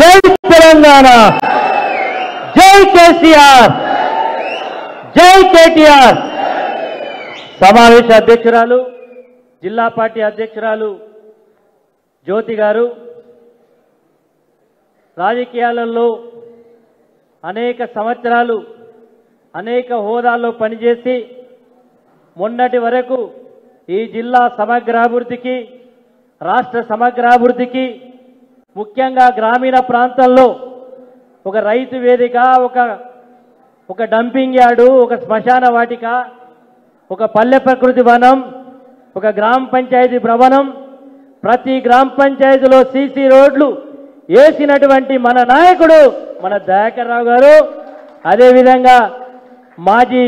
జై తెలంగాణ జై కేసీఆర్ జై కేటీఆర్ సమావేశ అధ్యక్షురాలు జిల్లా పార్టీ అధ్యక్షురాలు జ్యోతి గారు రాజకీయాలలో అనేక సంవత్సరాలు అనేక హోదాల్లో పనిచేసి మొన్నటి వరకు ఈ జిల్లా సమగ్రాభివృద్ధికి రాష్ట్ర సమగ్రాభివృద్ధికి ముఖ్యంగా గ్రామీణ ప్రాంతంలో ఒక రైతు వేదిక ఒక ఒక డంపింగ్ యార్డు ఒక శ్మశాన వాటిక ఒక పల్లె ప్రకృతి వనం ఒక గ్రామ పంచాయతీ భవనం ప్రతి గ్రామ పంచాయతీలో సీసీ రోడ్లు వేసినటువంటి మన నాయకుడు మన దయాకర్ రావు గారు అదేవిధంగా మాజీ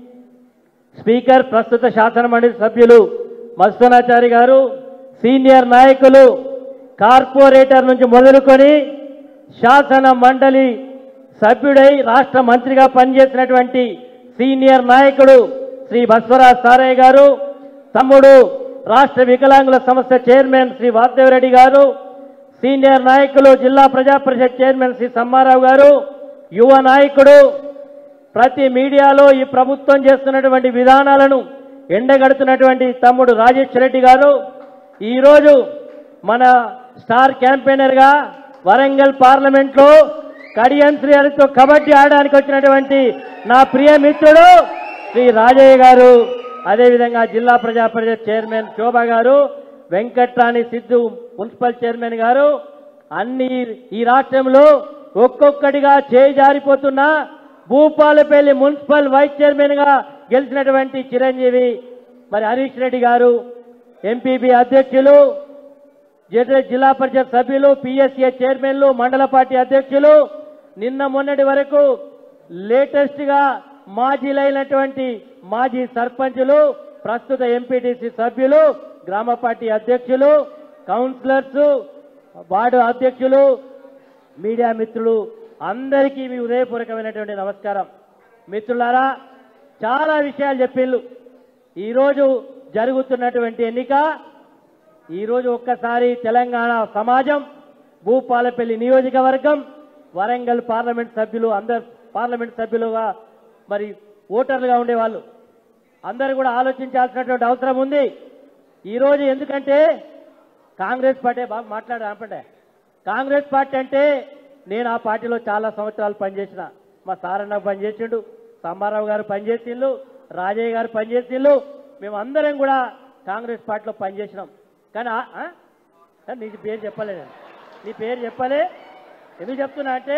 స్పీకర్ ప్రస్తుత శాసన మండలి సభ్యులు మస్తానాచారి గారు సీనియర్ నాయకులు కార్పొరేటర్ నుంచి మొదలుకొని శాసన మండలి సభ్యుడై రాష్ట్ర మంత్రిగా పనిచేసినటువంటి సీనియర్ నాయకుడు శ్రీ బస్వరాజ్ సారయ్య గారు తమ్ముడు రాష్ట్ర వికలాంగుల సంస్థ చైర్మన్ శ్రీ వాసుదేవరెడ్డి గారు సీనియర్ నాయకులు జిల్లా ప్రజా పరిషత్ చైర్మన్ శ్రీ సమ్మారావు గారు యువ నాయకుడు ప్రతి మీడియాలో ఈ ప్రభుత్వం చేస్తున్నటువంటి విధానాలను ఎండగడుతున్నటువంటి తమ్ముడు రాజేష్ రెడ్డి గారు ఈరోజు మన స్టార్ క్యాంపెయినర్గా వరంగల్ పార్లమెంట్లో కడియం శ్రీహరితో కబడ్డీ ఆడడానికి వచ్చినటువంటి నా ప్రియ మిత్రుడు శ్రీ రాజయ్య గారు అదేవిధంగా జిల్లా ప్రజా పరిషత్ చైర్మన్ శోభ గారు వెంకట్రాణి సిద్ధు మున్సిపల్ చైర్మన్ గారు అన్ని ఈ రాష్ట్రంలో ఒక్కొక్కటిగా చేయి జారిపోతున్న భూపాలపల్లి మున్సిపల్ వైస్ చైర్మన్ గా గెలిచినటువంటి చిరంజీవి మరి హరీష్ రెడ్డి గారు ఎంపీబీ అధ్యక్షులు జడ్రె- జిల్లా పరిషత్ సభ్యులు పిఎస్ఏ చైర్మన్లు మండల పార్టీ అధ్యక్షులు నిన్న మొన్నటి వరకు లేటెస్ట్ గా మాజీలైనటువంటి మాజీ సర్పంచులు ప్రస్తుత ఎంపీటీసీ సభ్యులు గ్రామ పార్టీ అధ్యక్షులు కౌన్సిలర్స్ వార్డు అధ్యక్షులు మీడియా మిత్రులు అందరికీ మీ ఉదయపూర్వకమైనటువంటి నమస్కారం మిత్రులారా చాలా విషయాలు చెప్పిండ్రు ఈరోజు జరుగుతున్నటువంటి ఎన్నిక ఈరోజు ఒక్కసారి తెలంగాణ సమాజం భూపాలపల్లి నియోజకవర్గం వరంగల్ పార్లమెంట్ సభ్యులు అందరు పార్లమెంట్ సభ్యులుగా మరి ఓటర్లుగా ఉండేవాళ్ళు అందరూ కూడా ఆలోచించాల్సినటువంటి అవసరం ఉంది ఈరోజు ఎందుకంటే కాంగ్రెస్ పార్టీ బాగా మాట్లాడు అనపండే కాంగ్రెస్ పార్టీ అంటే నేను ఆ పార్టీలో చాలా సంవత్సరాలు పనిచేసిన మా సారన్న పనిచేసిండు సమ్మారావు గారు పనిచేసిండ్రు రాజయ్య గారు పనిచేసిండ్రు మేము అందరం కూడా కాంగ్రెస్ పార్టీలో పనిచేసినాం కానీ ఆ- ఆ? కానీ నీకు పేరు చెప్పలే నేను నీ పేరు చెప్పలే ఎందుకు చెప్తున్నా అంటే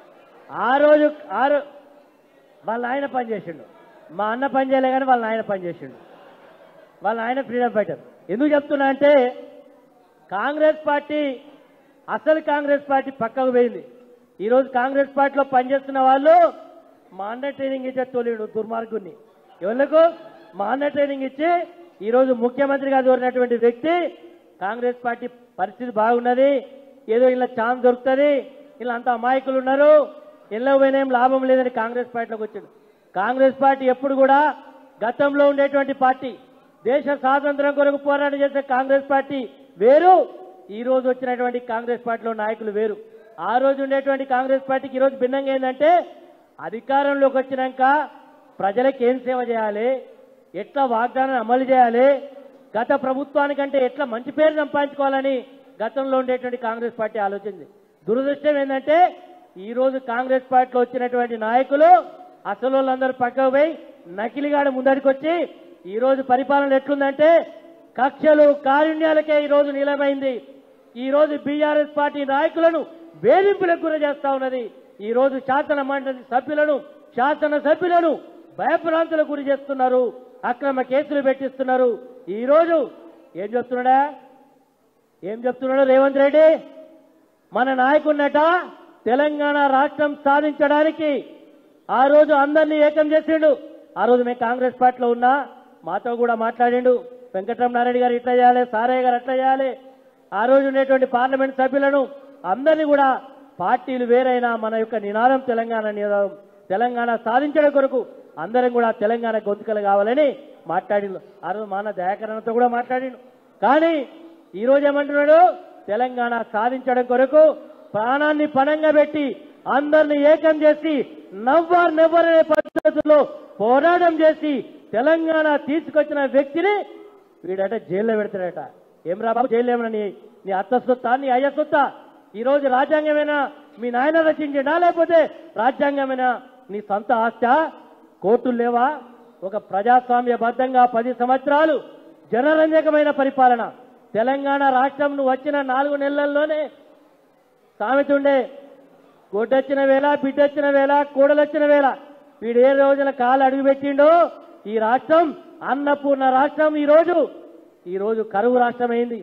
ఆ రోజు ఆ రో- వాళ్ళ ఆయన పనిచేసిండు మా అన్న పని చేయలే కానీ వాళ్ళ ఆయన పనిచేసిండు వాళ్ళ ఆయన ఫ్రీడమ్ ఫైటర్ ఎందుకు చెప్తున్నా అంటే కాంగ్రెస్ పార్టీ అసలు కాంగ్రెస్ పార్టీ పక్కకు పోయింది ఈరోజు కాంగ్రెస్ పార్టీలో పనిచేస్తున్న వాళ్ళు మా అన్న ట్రైనింగ్ ఇచ్చే తోలేడు దుర్మార్గుని ఎవరికి మా అన్న ట్రైనింగ్ ఇచ్చి ఈరోజు ముఖ్యమంత్రిగా దొరికినటువంటి వ్యక్తి కాంగ్రెస్ పార్టీ పరిస్థితి బాగున్నది ఏదో ఇలా ఛాన్స్ దొరుకుతుంది ఇలా అంత అమాయకులు ఉన్నారు ఎల్లో పోయినేం లాభం లేదని కాంగ్రెస్ పార్టీలోకి వచ్చాడు కాంగ్రెస్ పార్టీ ఎప్పుడు కూడా గతంలో ఉండేటువంటి పార్టీ దేశ స్వాతంత్రం కొరకు పోరాటం చేసే కాంగ్రెస్ పార్టీ వేరు ఈ రోజు వచ్చినటువంటి కాంగ్రెస్ పార్టీలో నాయకులు వేరు ఆ రోజు ఉండేటువంటి కాంగ్రెస్ పార్టీకి ఈ రోజు భిన్నంగా ఏంటంటే అధికారంలోకి వచ్చినాక ప్రజలకు ఏం సేవ చేయాలి ఎట్లా వాగ్దానం అమలు చేయాలి గత ప్రభుత్వానికంటే ఎట్లా మంచి పేరు సంపాదించుకోవాలని గతంలో ఉండేటువంటి కాంగ్రెస్ పార్టీ ఆలోచించింది దురదృష్టం ఏంటంటే ఈ రోజు కాంగ్రెస్ పార్టీలో వచ్చినటువంటి నాయకులు అసలు వాళ్ళందరూ పక్కకు పోయి నకిలిగాడు ముందడికి వచ్చి ఈ రోజు పరిపాలన ఎట్లుందంటే కక్షలు కారుణ్యాలకే ఈ రోజు నిలమైంది ఈ రోజు బీఆర్ఎస్ పార్టీ నాయకులను వేధింపులకు గురి చేస్తా ఉన్నది ఈ రోజు శాసన మండలి సభ్యులను శాసన సభ్యులను భయభ్రాంతులకు గురి చేస్తున్నారు అక్రమ కేసులు పెట్టిస్తున్నారు ఈ రోజు ఏం చెప్తున్నాడా ఏం చెప్తున్నాడు రేవంత్ రెడ్డి మన నాయకున్నట తెలంగాణ రాష్ట్రం సాధించడానికి ఆ రోజు అందరినీ ఏకం చేసిండు ఆ రోజు మేము కాంగ్రెస్ పార్టీలో ఉన్నా మాతో కూడా మాట్లాడిండు వెంకటరమణారెడ్డి గారు ఇట్లా చేయాలి సారయ్య గారు అట్లా చేయాలి ఆ రోజు ఉండేటువంటి పార్లమెంట్ సభ్యులను అందరినీ కూడా పార్టీలు వేరైనా మన యొక్క నినాదం తెలంగాణ నినాదం తెలంగాణ సాధించడం కొరకు అందరం కూడా తెలంగాణ గొంతుకలు కావాలని మాట్లాడిండు ఆ రోజు మాన దయాకరణతో కూడా మాట్లాడిండు కానీ ఈ రోజు ఏమంటున్నాడు తెలంగాణ సాధించడం కొరకు ప్రాణాన్ని పణంగా పెట్టి అందరిని ఏకం చేసి నవ్వర్ నెవ్వర్ అనే పద్ధతిలో పోరాటం చేసి తెలంగాణ తీసుకొచ్చిన వ్యక్తిని వీడట జైల్లో పెడతాడట ఏం రా బాబు జైలు ఏమన్నా నీ నీ అత్త సొత్తా నీ అయ్య సొత్తా ఈ రోజు రాజ్యాంగమేనా మీ నాయన రచించిండా లేకపోతే రాజ్యాంగమేనా నీ సొంత ఆస్తా కోర్టులు లేవా ఒక ప్రజాస్వామ్యబద్ధంగా పది సంవత్సరాలు జనరంజకమైన పరిపాలన తెలంగాణ రాష్ట్రం నువ్వు వచ్చిన నాలుగు నెలల్లోనే సామెత ఉండే గొడ్డొచ్చిన వేళ బిడ్డొచ్చిన వేళ కూడలొచ్చిన వేళ వీడు ఏ రోజున కాలు అడుగు పెట్టిండో ఈ రాష్ట్రం అన్నపూర్ణ రాష్ట్రం ఈ రోజు ఈ రోజు కరువు రాష్ట్రం అయింది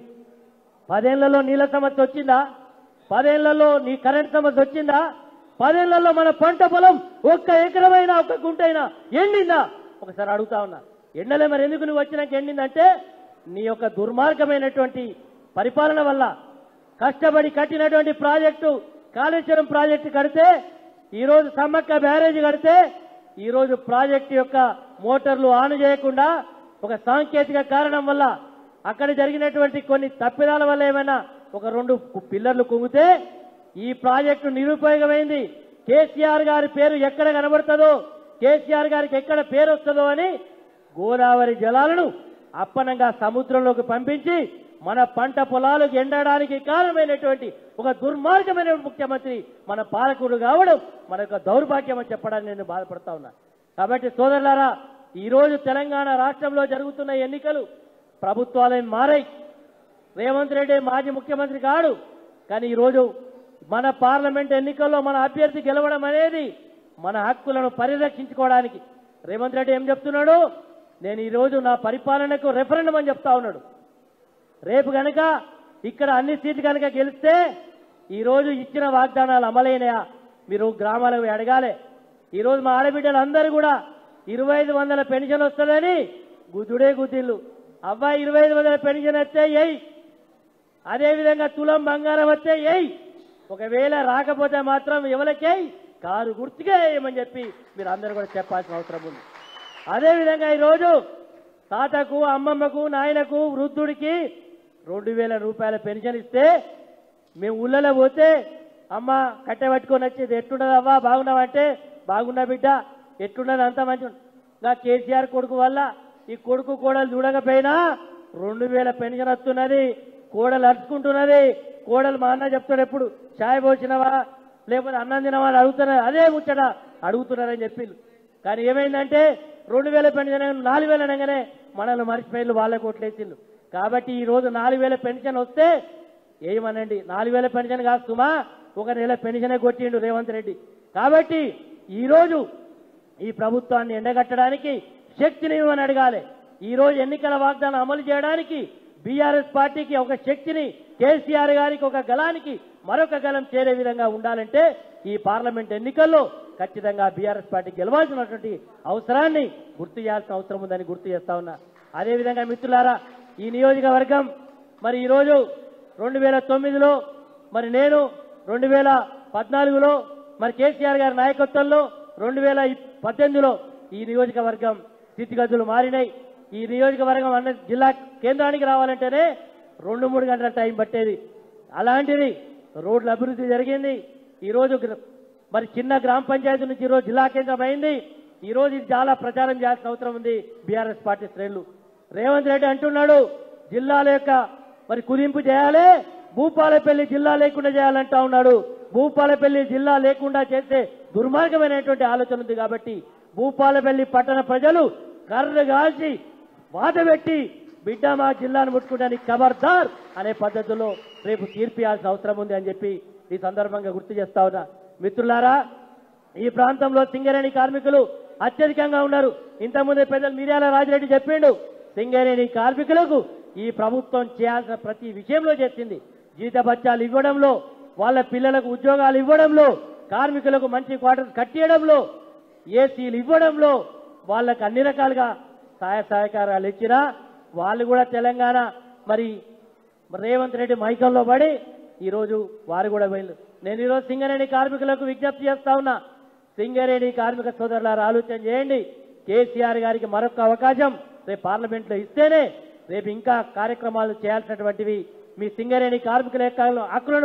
పదేళ్లలో నీళ్ళ సమస్య వచ్చిందా పదేళ్లలో నీ కరెంట్ సమస్య వచ్చిందా పదేళ్లలో మన పంట పొలం ఒక్క ఎకరమైనా ఒక్క గుంటైనా ఎండిందా ఒకసారి అడుగుతా ఉన్నా ఎండలే మరి ఎందుకు నువ్వు వచ్చినాక ఎండిందంటే నీ యొక్క దుర్మార్గమైనటువంటి పరిపాలన వల్ల కష్టపడి కట్టినటువంటి ప్రాజెక్టు కాళేశ్వరం ప్రాజెక్టు కడితే ఈరోజు సమ్మక్క బ్యారేజ్ కడితే ఈరోజు ప్రాజెక్టు యొక్క మోటార్లు ఆన్ చేయకుండా ఒక సాంకేతిక కారణం వల్ల అక్కడ జరిగినటువంటి కొన్ని తప్పిదాల వల్ల ఏమైనా ఒక రెండు కు- పిల్లర్లు కుంగితే ఈ ప్రాజెక్టు నిరుపయోగమైంది కేసీఆర్ గారి పేరు ఎక్కడ కనబడుతుందో కేసీఆర్ గారికి ఎక్కడ పేరు వస్తుందో అని గోదావరి జలాలను అప్పనంగా సముద్రంలోకి పంపించి మన పంట పొలాలకు ఎండడానికి కారణమైనటువంటి ఒక దుర్మార్గమైన ముఖ్యమంత్రి మన పాలకుడు కావడం మన యొక్క దౌర్భాగ్యం అని చెప్పడానికి నేను బాధపడతా ఉన్నా కాబట్టి సోదరులారా ఈ రోజు తెలంగాణ రాష్ట్రంలో జరుగుతున్న ఎన్నికలు ప్రభుత్వాలే మారాయి రేవంత్ రెడ్డి మాజీ ముఖ్యమంత్రి కాడు కానీ ఈరోజు మన పార్లమెంట్ ఎన్నికల్లో మన అభ్యర్థి గెలవడం అనేది మన హక్కులను పరిరక్షించుకోవడానికి రేవంత్ రెడ్డి ఏం చెప్తున్నాడు నేను ఈరోజు నా పరిపాలనకు రెఫరెండం అని చెప్తా ఉన్నాడు రేపు గనక ఇక్కడ అన్ని సీట్లు కనుక గెలిస్తే ఈరోజు ఇచ్చిన వాగ్దానాలు అమలైనయా మీరు గ్రామాలకు పోయి అడగాలి ఈరోజు మా ఆడబిడ్డలు అందరూ కూడా ఇరవై ఐదు వందల పెన్షన్ వస్తుందని గుద్దుడే గుద్దిళ్ళు అవ్వ ఇరవై ఐదు వందల పెన్షన్ వస్తే ఎయ్ అదేవిధంగా తులం బంగారం వస్తే ఎయ్ ఒకవేళ రాకపోతే మాత్రం ఎవరికేయ్ కారు గుర్తుగా వేయమని చెప్పి మీరు అందరూ కూడా చెప్పాల్సిన అవసరం ఉంది అదేవిధంగా ఈరోజు తాతకు అమ్మమ్మకు నాయనకు వృద్ధుడికి రెండు వేల రూపాయల పెన్షన్ ఇస్తే మేము ఊళ్ళలో పోతే అమ్మ కట్టె పట్టుకొని వచ్చేది ఎట్లున్నది అవ్వా బాగున్నావా అంటే బాగున్నా బిడ్డ ఎట్లున్నది అంత మంచి ఇంకా కేసీఆర్ కొడుకు వల్ల ఈ కొడుకు కోడలు చూడకపోయినా రెండు వేల పెన్షన్ వస్తున్నది కోడలు అరుచుకుంటున్నది కోడలు మా అన్న చెప్తాడు ఎప్పుడు ఛాయ్ పోసినవా లేకపోతే అన్నం తినవా అని అడుగుతున్నారు అదే ముచ్చట అడుగుతున్నారని చెప్పిండు కానీ ఏమైందంటే రెండు వేల పెన్షన్ నాలుగు వేలు అనగానే మనల్ని మర్చిపోయిన వాళ్ళ కొట్లేసిండు కాబట్టి ఈ రోజు నాలుగు వేల పెన్షన్ వస్తే ఏమనండి నాలుగు వేల పెన్షన్ కాదు సుమా ఒక నెల పెన్షనే కొట్టిండు రేవంత్ రెడ్డి కాబట్టి ఈ రోజు ఈ ప్రభుత్వాన్ని ఎండగట్టడానికి శక్తిని ఇవ్వమని అడగాలి ఈ రోజు ఎన్నికల వాగ్దానం అమలు చేయడానికి బీఆర్ఎస్ పార్టీకి ఒక శక్తిని కేసీఆర్ గారికి ఒక గలానికి మరొక గలం చేరే విధంగా ఉండాలంటే ఈ పార్లమెంట్ ఎన్నికల్లో ఖచ్చితంగా బీఆర్ఎస్ పార్టీ గెలవాల్సినటువంటి అవసరాన్ని గుర్తు చేయాల్సిన అవసరం ఉందని గుర్తు చేస్తా ఉన్నా అదేవిధంగా మిత్రులారా ఈ నియోజకవర్గం మరి ఈరోజు రెండు వేల తొమ్మిదిలో మరి నేను రెండు వేల పద్నాలుగులో మరి కేసీఆర్ గారి నాయకత్వంలో రెండు వేల పద్దెనిమిదిలో ఈ నియోజకవర్గం స్థితిగతులు మారినాయి ఈ నియోజకవర్గం అన్న జిల్లా కేంద్రానికి రావాలంటేనే రెండు మూడు గంటల టైం పట్టేది అలాంటిది రోడ్ల అభివృద్ధి జరిగింది ఈరోజు గ్ర- మరి చిన్న గ్రామ పంచాయతీ నుంచి ఈరోజు జిల్లా కేంద్రం అయింది ఈ రోజు ఇది చాలా ప్రచారం చేయాల్సిన అవసరం ఉంది బీఆర్ఎస్ పార్టీ శ్రేణులు రేవంత్ రెడ్డి అంటున్నాడు జిల్లాల యొక్క మరి కుదింపు చేయాలి భూపాలపల్లి జిల్లా లేకుండా చేయాలంటా ఉన్నాడు భూపాలపల్లి జిల్లా లేకుండా చేస్తే దుర్మార్గమైనటువంటి ఆలోచన ఉంది కాబట్టి భూపాలపల్లి పట్టణ ప్రజలు కర్ర కాల్చి వాత పెట్టి బిడ్డ మా జిల్లాను ముట్టుకుంటానికి ఖబర్దార్ అనే పద్ధతిలో రేపు తీర్పియాల్సిన అవసరం ఉంది అని చెప్పి ఈ సందర్భంగా గుర్తు చేస్తా ఉన్నా మిత్రులారా ఈ ప్రాంతంలో సింగరేణి కార్మికులు అత్యధికంగా ఉన్నారు ఇంతకుముందే పెద్దలు మిర్యాల రాజిరెడ్డి చెప్పిండు సింగరేణి కార్మికులకు ఈ ప్రభుత్వం చేయాల్సిన ప్రతి విషయంలో చేసింది జీతభత్యాలు ఇవ్వడంలో వాళ్ళ పిల్లలకు ఉద్యోగాలు ఇవ్వడంలో కార్మికులకు మంచి క్వార్టర్స్ కట్టియడంలో ఏసీలు ఇవ్వడంలో వాళ్ళకు అన్ని రకాలుగా సహాయ సహకారాలు ఇచ్చినా వాళ్ళు కూడా తెలంగాణ మరి రేవంత్ రెడ్డి మైకంలో పడి ఈరోజు వారు కూడా వెళ్ళి నేను ఈరోజు సింగరేణి కార్మికులకు విజ్ఞప్తి చేస్తా ఉన్నా సింగరేణి కార్మిక సోదరులారు ఆలోచన చేయండి కేసీఆర్ గారికి మరొక అవకాశం రేపు పార్లమెంట్లో ఇస్తేనే రేపు ఇంకా కార్యక్రమాలు చేయాల్సినటువంటివి మీ సింగరేణి కార్మికుల యొక్క హక్కులను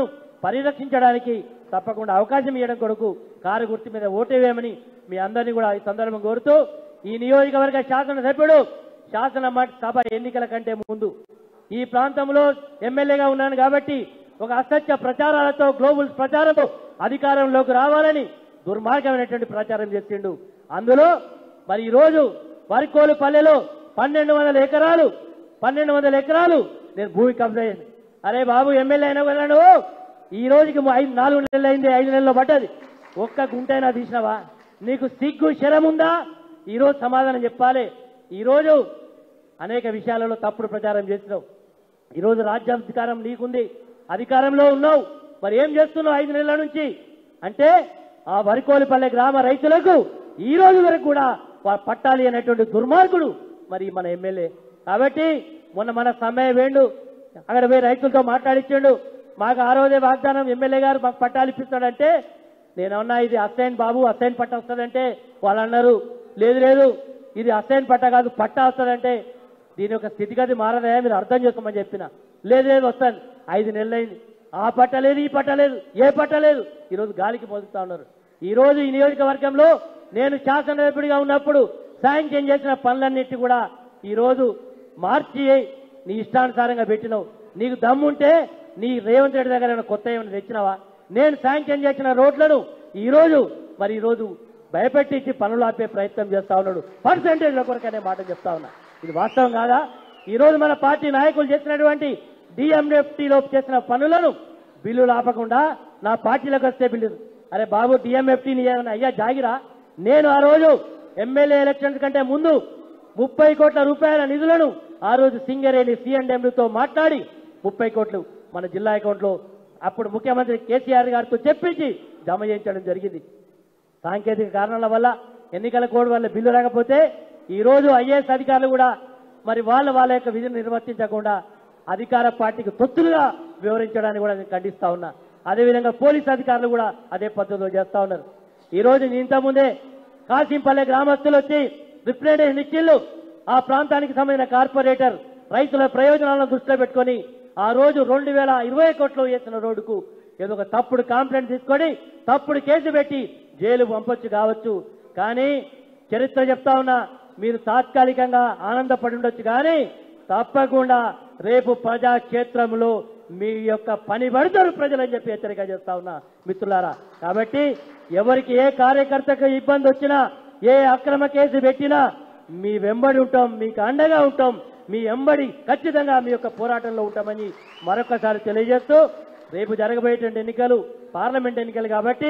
పరిరక్షించడానికి తప్పకుండా అవకాశం ఇవ్వడం కొరకు కారు గుర్తు మీద ఓటేవేయమని మీ అందరినీ కూడా ఈ సందర్భం కోరుతూ ఈ నియోజకవర్గ శాసనసభ్యుడు శాసన మ- సభ ఎన్నికల కంటే ముందు ఈ ప్రాంతంలో ఎమ్మెల్యేగా ఉన్నాను కాబట్టి ఒక అసత్య ప్రచారాలతో గ్లోబల్ ప్రచారంతో అధికారంలోకి రావాలని దుర్మార్గమైనటువంటి ప్రచారం చేసిండు అందులో మరి ఈ రోజు వరికోలు పల్లెలో పన్నెండు వందల ఎకరాలు పన్నెండు వందల ఎకరాలు నేను భూమి కబ్జా చేశాను. అరే బాబు ఎమ్మెల్యే అయినా కదా నువ్వు ఈ రోజుకి ము- ఐదు నాలుగు నెలలు అయింది ఐదు నెలల్లో పడ్డది ఒక్క గుంటైనా తీసినావా నీకు సిగ్గు శరం ఉందా ఈ రోజు సమాధానం చెప్పాలి ఈ రోజు అనేక విషయాలలో తప్పుడు ప్రచారం చేసినావు ఈరోజు రాజ్యాధికారం నీకుంది అధికారంలో ఉన్నావు మరి ఏం చేస్తున్నావు ఐదు నెలల నుంచి అంటే ఆ వరికోలిపల్లె గ్రామ రైతులకు ఈ రోజు వరకు కూడా వా- పట్టాలి అనేటువంటి దుర్మార్గుడు మరి మన ఎమ్మెల్యే కాబట్టి మొన్న మన సమయ వేండు అక్కడ పోయి రైతులతో మాట్లాడిచ్చాడు మాకు ఆ రోజే వాగ్దానం ఎమ్మెల్యే గారు మాకు పట్టాలు ఇప్పిస్తాడంటే నేనన్నా ఇది అసైన్ బాబు అసైన్ పట్ట వస్తుందంటే వాళ్ళు అన్నారు లేదు లేదు ఇది అసైన్ పట్ట కాదు పట్ట వస్తుందంటే దీని యొక్క స్థితిగతి మారదా మీరు అర్థం చేసుకోమని చెప్పిన లేదు లేదు వస్తాను ఐదు నెలలైంది ఆ పట్ట లేదు ఈ పట్ట లేదు ఏ పట్ట లేదు ఈరోజు గాలికి పొదుగుతా ఉన్నారు ఈ రోజు ఈ నియోజకవర్గంలో నేను శాసనసభ్యుడిగా ఉన్నప్పుడు శాంక్షన్ చేసిన పనులన్నిటి కూడా ఈ రోజు మార్చి నీ ఇష్టానుసారంగా పెట్టినావు నీకు దమ్ముంటే నీ రేవంత్ రెడ్డి దగ్గర ఏమైనా కొత్త ఏమైనా తెచ్చినావా నేను శాంక్షన్ చేసిన రోడ్లను ఈ రోజు మరి ఈ రోజు భయపెట్టించి పనులు ఆపే ప్రయత్నం చేస్తా ఉన్నాడు పర్సెంటేజ్ల కొరకు అనే మాట చెప్తా ఉన్నా ఇది వాస్తవం కాదా ఈ రోజు మన పార్టీ నాయకులు చేసినటువంటి డిఎంఎఫ్టీలో చేసిన పనులను బిల్లులు ఆపకుండా నా పార్టీలోకి వస్తే బిల్లులు అరే బాబు డిఎంఎఫ్టీని ఏమైనా అయ్యా జాగిరా నేను ఆ రోజు ఎమ్మెల్యే ఎలక్షన్స్ కంటే ముందు ముప్పై కోట్ల రూపాయల నిధులను ఆ రోజు సింగరేణి సిఎండ్ఎంలతో మాట్లాడి ముప్పై కోట్లు మన జిల్లా అకౌంట్లో అప్పుడు ముఖ్యమంత్రి కేసీఆర్ గారితో చెప్పించి జమ చేయించడం జరిగింది సాంకేతిక కారణాల వల్ల ఎన్నికల కోడ్ వల్ల బిల్లు రాకపోతే ఈ రోజు ఐఏఎస్ అధికారులు కూడా మరి వాళ్ళ వాళ్ళ యొక్క విధిని నిర్వర్తించకుండా అధికార పార్టీకి తొత్తులుగా వివరించడానికి కూడా నేను ఖండిస్తా ఉన్నా అదేవిధంగా పోలీస్ అధికారులు కూడా అదే పద్ధతిలో చేస్తా ఉన్నారు ఈ రోజు ఇంతకుముందే కాసింపల్లె గ్రామస్తులు వచ్చి రిప్రజెంటేషన్ ఇచ్చిళ్ళు ఆ ప్రాంతానికి సంబంధించిన కార్పొరేటర్ రైతుల ప్రయోజనాలను దృష్టిలో పెట్టుకొని ఆ రోజు రెండు వేల ఇరవై కోట్లు వేసిన రోడ్డుకు ఏదో ఒక తప్పుడు కాంప్లైంట్ తీసుకొని తప్పుడు కేసు పెట్టి జైలు పంపొచ్చు కావచ్చు కానీ చరిత్ర చెప్తా ఉన్నా మీరు తాత్కాలికంగా ఆనందపడి ఉండొచ్చు కానీ తప్పకుండా రేపు ప్రజాక్షేత్రంలో మీ యొక్క పని పడతారు ప్రజలని చెప్పి హెచ్చరిక చేస్తా ఉన్నా మిత్రులారా కాబట్టి ఎవరికి ఏ కార్యకర్తకు ఇబ్బంది వచ్చినా ఏ అక్రమ కేసు పెట్టినా మీ వెంబడి ఉంటాం మీకు అండగా ఉంటాం మీ ఎంబడి ఖచ్చితంగా మీ యొక్క పోరాటంలో ఉంటామని మరొకసారి తెలియజేస్తూ రేపు జరగబోయేటువంటి ఎన్నికలు పార్లమెంట్ ఎన్నికలు కాబట్టి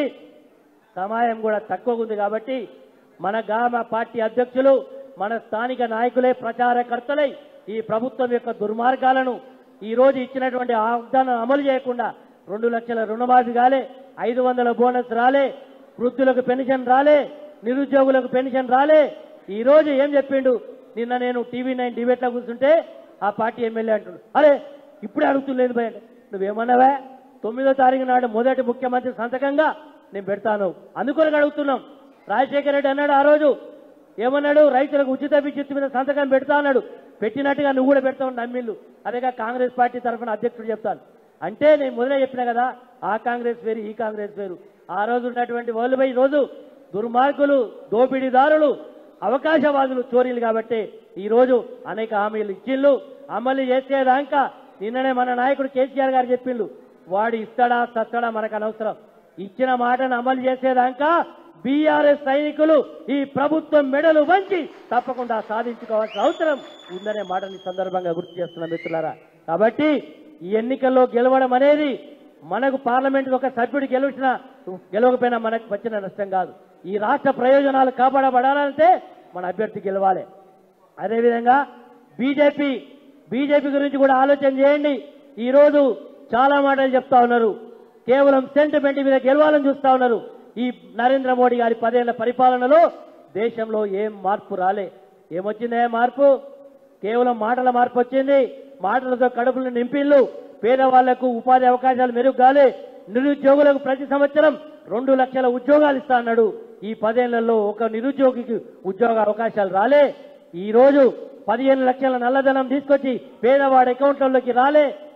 సమయం కూడా తక్కువగా ఉంది కాబట్టి మన గ్రామ పార్టీ అధ్యక్షులు మన స్థానిక నాయకులే ప్రచారకర్తలై ఈ ప్రభుత్వం యొక్క దుర్మార్గాలను ఈ రోజు ఇచ్చినటువంటి వాగ్దానం అమలు చేయకుండా రెండు లక్షల రుణమాఫీ కాలే ఐదు వందల బోనస్ రాలే వృద్ధులకు పెన్షన్ రాలే నిరుద్యోగులకు పెన్షన్ రాలే ఈ రోజు ఏం చెప్పిండు నిన్న నేను టీవీ నైన్ డిబేట్లో కూర్చుంటే ఆ పార్టీ ఎమ్మెల్యే అంటుండు అరే ఇప్పుడే అడుగుతులేదు భయ నువ్వేమన్నావా తొమ్మిదో తారీఖు నాడు మొదటి ముఖ్యమంత్రి సంతకంగా నేను పెడతాను అందుకొని అడుగుతున్నాం రాజశేఖర రెడ్డి అన్నాడు ఆ రోజు ఏమన్నాడు రైతులకు ఉచిత విద్యుత్ మీద సంతకం పెడతా అన్నాడు పెట్టినట్టుగా నువ్వు కూడా పెడతావు నమ్మిళ్ళు అదేగా కాంగ్రెస్ పార్టీ తరఫున అధ్యక్షుడు చెప్తాను అంటే నేను మొదలే చెప్పిన కదా ఆ కాంగ్రెస్ వేరు ఈ కాంగ్రెస్ వేరు ఆ రోజు ఉన్నటువంటి వాళ్ళు పోయి ఈ రోజు దుర్మార్గులు దోపిడీదారులు అవకాశవాదులు చోరీలు కాబట్టి ఈ రోజు అనేక హామీలు ఇచ్చిళ్ళు అమలు చేసేదాకా నిన్ననే మన నాయకుడు కేసీఆర్ గారు చెప్పిండు వాడు ఇస్తాడా సస్తాడా మనకు అనవసరం ఇచ్చిన మాటను అమలు చేసేదాకా బీఆర్ఎస్ సైనికులు ఈ ప్రభుత్వం మెడలు వంచి తప్పకుండా సాధించుకోవాల్సిన అవసరం ఉందనే మాటని ఈ సందర్భంగా గుర్తు చేస్తున్న మిత్రులారా కాబట్టి ఈ ఎన్నికల్లో గెలవడం అనేది మనకు పార్లమెంట్ ఒక సభ్యుడు గెలిచిన గెలవకపోయినా మనకు వచ్చిన నష్టం కాదు ఈ రాష్ట్ర ప్రయోజనాలు కాపాడబడాలంటే మన అభ్యర్థి గెలవాలి అదేవిధంగా బీజేపీ బీజేపీ గురించి కూడా ఆలోచన చేయండి ఈ రోజు చాలా మాటలు చెప్తా ఉన్నారు కేవలం సెంటిమెంట్ మీద గెలవాలని చూస్తా ఉన్నారు ఈ నరేంద్ర మోడీ గారి పదేళ్ల పరిపాలనలో దేశంలో ఏం మార్పు రాలే ఏమొచ్చిందే మార్పు కేవలం మాటల మార్పు వచ్చింది మాటలతో కడుపులు నింపిళ్ళు పేదవాళ్లకు ఉపాధి అవకాశాలు మెరుగ్గాలే నిరుద్యోగులకు ప్రతి సంవత్సరం రెండు లక్షల ఉద్యోగాలు ఇస్తా అన్నాడు ఈ పదేళ్లలో ఒక నిరుద్యోగికి ఉద్యోగ అవకాశాలు రాలే ఈ రోజు పదిహేను లక్షల నల్లధనం తీసుకొచ్చి పేదవాడి అకౌంట్లలోకి రాలే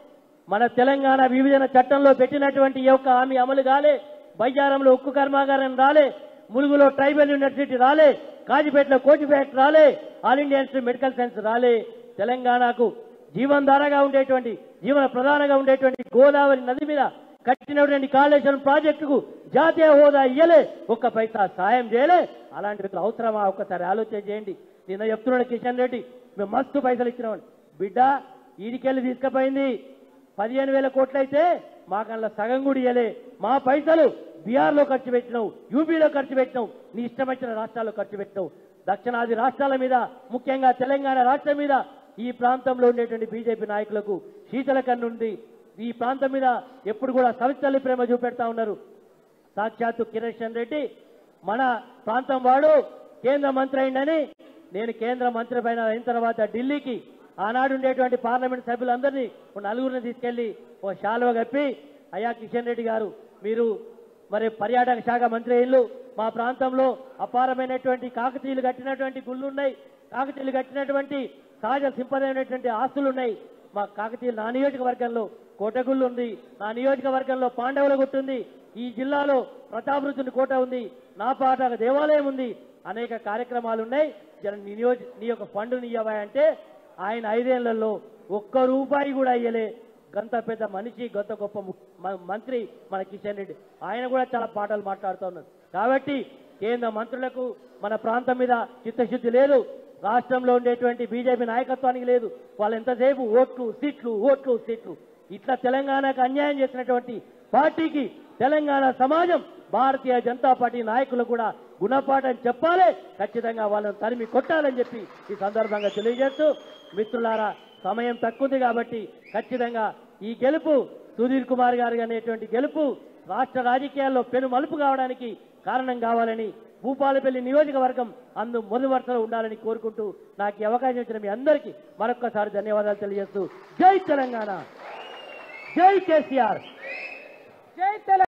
మన తెలంగాణ విభజన చట్టంలో పెట్టినటువంటి ఈ యొక్క హామీ అమలు కాలే బయ్యారంలో ఉక్కు కర్మాగారం రాలే ములుగులో ట్రైబల్ యూనివర్సిటీ రాలే కాజిపేటలో కోచి ఫ్యాక్టరీ రాలే all India institute medical science రాలే తెలంగాణకు జీవనధారగా ఉండేటువంటి జీవన ప్రధానంగా ఉండేటువంటి గోదావరి నది మీద కట్టినటువంటి కాళేశ్వరం ప్రాజెక్టుకు జాతీయ హోదా ఇయ్యలే ఒక్క పైసా సాయం చేయలే అలాంటి వ్యక్తులు అవసరమా ఒక్కసారి ఆలోచన చేయండి నిన్న చెప్తున్నాడు కిషన్ రెడ్డి మేము మస్తు పైసలు ఇచ్చినామని బిడ్డ ఈడికెళ్ళి తీసుకుపోయింది పదిహేను వేల కోట్లు అయితే మాకల్లా సగం కూడా ఇయ్యలే మా పైసలు బీహార్లో ఖర్చు పెట్టినావు యూపీలో ఖర్చు పెట్టినావు నీ ఇష్టం వచ్చిన రాష్ట్రాల్లో ఖర్చు పెట్టినావు దక్షిణాది రాష్ట్రాల మీద ముఖ్యంగా తెలంగాణ రాష్ట్రం మీద ఈ ప్రాంతంలో ఉండేటువంటి బీజేపీ నాయకులకు శీతల కన్నుంది ఈ ప్రాంతం మీద ఎప్పుడు కూడా సవితల్లి ప్రేమ చూపెడతా ఉన్నారు సాక్షాత్తు కిషన్ రెడ్డి మన ప్రాంతం వాడు కేంద్ర మంత్రి అయిందని నేను కేంద్ర మంత్రి పైన అయిన తర్వాత ఢిల్లీకి ఆనాడు ఉండేటువంటి పార్లమెంట్ సభ్యులందరినీ ఓ నలుగురిని తీసుకెళ్లి ఓ శాలువ కప్పి అయ్యా కిషన్ రెడ్డి గారు మీరు మరి పర్యాటక శాఖ మంత్రి ఇల్లు మా ప్రాంతంలో అపారమైనటువంటి కాకతీయులు కట్టినటువంటి గుళ్ళు ఉన్నాయి కాకతీయులు కట్టినటువంటి సహజ సింపదైనటువంటి ఆస్తులు ఉన్నాయి మా కాకతీయులు నా నియోజకవర్గంలో కోటగుళ్ళు ఉంది నా నియోజకవర్గంలో పాండవుల గుట్టు ఉంది ఈ జిల్లాలో ప్రతాపరుద్రుని కోట ఉంది నా పాట దేవాలయం ఉంది అనేక కార్యక్రమాలు ఉన్నాయి జర నీ నియోజ నీ యొక్క ఫండ్ని ఇవ్వవా అంటే ఆయన ఐదేళ్లలో ఒక్క రూపాయి కూడా ఇయ్యలే గంత పెద్ద మనిషి గంత గొప్ప ము- మ- మంత్రి మన కిషన్ రెడ్డి ఆయన కూడా చాలా పాటలు మాట్లాడుతూ ఉన్నారు కాబట్టి కేంద్ర మంత్రులకు మన ప్రాంతం మీద చిత్తశుద్ధి లేదు రాష్ట్రంలో ఉండేటువంటి బీజేపీ నాయకత్వానికి లేదు వాళ్ళు ఎంతసేపు ఓట్లు సీట్లు ఓట్లు సీట్లు ఇట్లా తెలంగాణకు అన్యాయం చేసినటువంటి పార్టీకి తెలంగాణ సమాజం భారతీయ జనతా పార్టీ నాయకులు కూడా గుణపాఠం చెప్పాలి ఖచ్చితంగా వాళ్ళని తరిమి కొట్టాలని చెప్పి ఈ సందర్భంగా తెలియజేస్తూ మిత్రులారా సమయం తక్కువ ఉంది కాబట్టి ఖచ్చితంగా ఈ గెలుపు సుధీర్ కుమార్ గారు అనేటువంటి గెలుపు రాష్ట్ర రాజకీయాల్లో పెను మలుపు కావడానికి కారణం కావాలని భూపాలపల్లి నియోజకవర్గం అందు మొదటి వరుసలో ఉండాలని కోరుకుంటూ నాకు ఈ అవకాశం ఇచ్చిన మీ అందరికీ మరొక్కసారి ధన్యవాదాలు తెలియజేస్తూ జై తెలంగాణ జై కేసీఆర్ జై తెలంగాణ